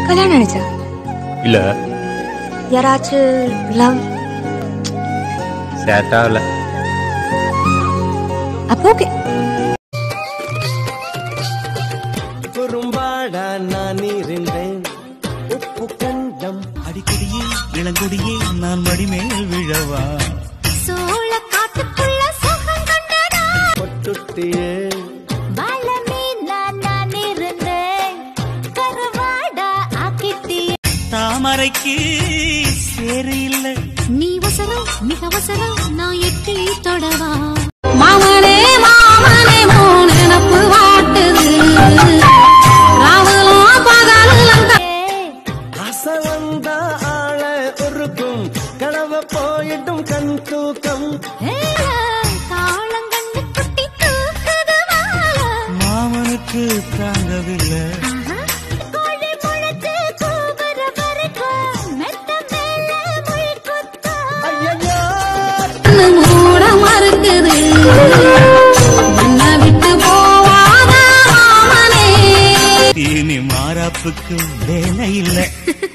கல்யாணம் ஆயிடுச்சா இல்ல யாராச்சும் லவ் சேட் ஆகல அப்போ ஓகே குறும்பாடா நான் இருந்தேன் உப்பு கண்டம் அடிக்கடியே இளங்கொடியே நான் மடிமேல் விழவா சோழ காட்டுக்குள்ள சுகம் கண்டதா பொட்டுட்டியே வளமே நான் நான் இருந்தேன் கருவாடா ஆக்கிட்டியே தாமரைக்கு சேரு இல்ல நீ அவசரம் மிக அவசரம் நான் எட்டி தொடவா மாமனே மாமனே மோன் நினப்பு வாட்டுது ராவலும் பகலும் ஆசை வந்தா ஆள உருக்கும் கனவு போயிட்டும் கண் தூக்கம் காலங்கண்ணு குட்டி தூக்குது வாழ மாமனுக்கு தாங்கவில்லை கோழி முளைச்சு கூவுற வரைக்கும் மெத்த மேல முள் குத்தம் ஐயையோ மூட மறுக்குது என்ன விட்டு போவாத மாமனே இனி மாறாப்புக்கு வேலை இல்லை